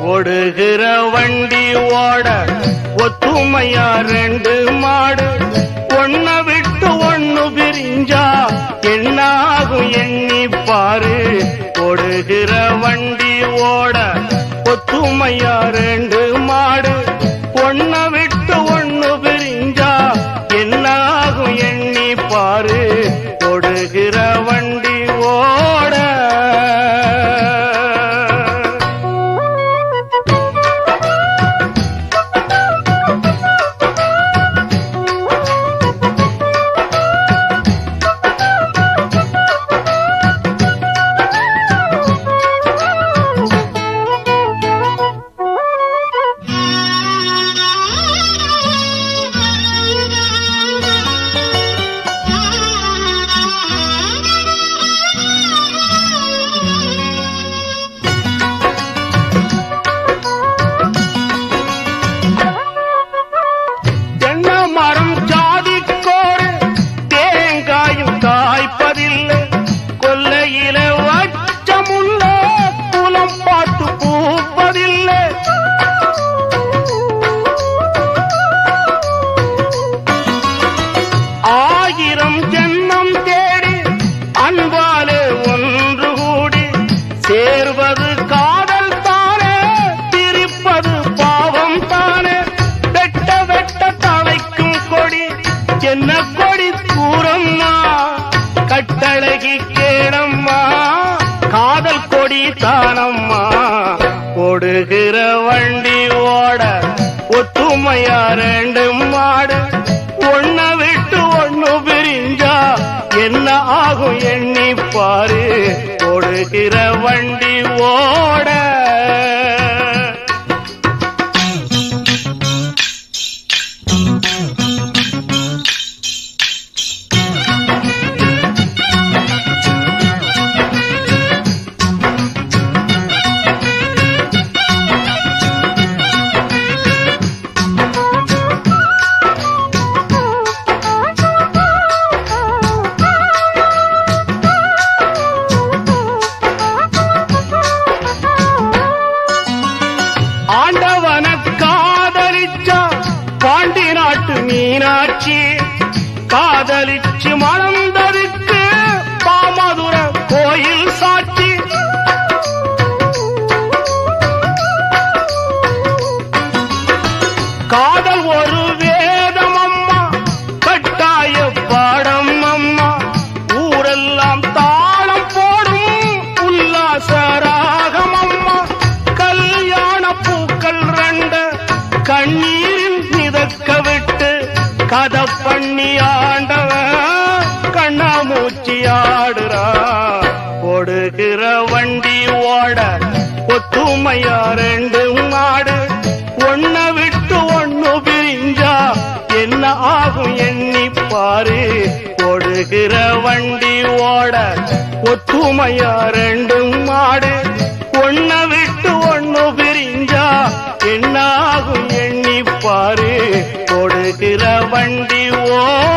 ஓடுகிற வண்டி ஓட ஒத்துமையா ரெண்டு மாடு ஒன்ன விட்டு ஒண்ணு பிரிஞ்சா என்னாகும் எண்ணி பாரு ஓடுகிற வண்டி ஓட ஒத்துமையா ரெண்டு மாடு ஒன்ன விட்டு ஒண்ணு பிரிஞ்சா என்னாகும் எண்ணி பாரு ஓடுகிற வண்டி ஓட தென்ன மரம் ஜாதிக்கோடு தேங்காயும் காய்ப்பதில்லை கொல்லையில வச்சமுள்ள குலம் பார்த்து பூப்பதில்லை ஆயிரம் ஜென்மம் தேடி அன்பாலே ஒன்று கூடி சேர்வது காதல் தானே பிரிப்பது பாவம் தானே வெட்ட வெட்ட தலைக்கும் கொடி என்ன கொடி கூறம்மா கட்டழகி கேளம்மா காதல் கொடி தானம்மா ஓடுகிற வண்டி ஓட ஒத்துமையா ரெண்டு மாடு ஒன்ன விட்டு ஒண்ணு பிரிஞ்சா என்ன ஆகும் எண்ணி பாரு ஓடுகிற வண்டி ஓட ஆண்டவன காதலிச்சா பாண்டி நாட்டு மீனாட்சி காதலிச்சு மணந்ததுக்கு பாமதுர கோயில் சாட்சி காதல் ஒரு வேதம் அம்மா கட்டாய பாடம் அம்மா ஊரெல்லாம் தாளம் போடும் உல்லாச ராகம் அம்மா கல்யாண பூக்கள் ரெண்டு கண்ணீரில் மிதக்க விட்டு கதை பண்ணி ஆண்டவன் கண்ணாமூச்சி ஆடுறா ஓடுகிற வண்டி ஓட ஒத்துமையா ரெண்டு மாடு ஒன்ன விட்டு ஒண்ணு பிரிஞ்சா என்ன ஆகும் எண்ணி பாரு ஓடுகிற வண்டி ஓட ஒத்துமையா ரெண்டு மாடு ஒன்ன விட்டு ஒண்ணு பிரிஞ்சா என்ன ஆகும் எண்ணி பாரு ஓடுகிற வண்டி ஓட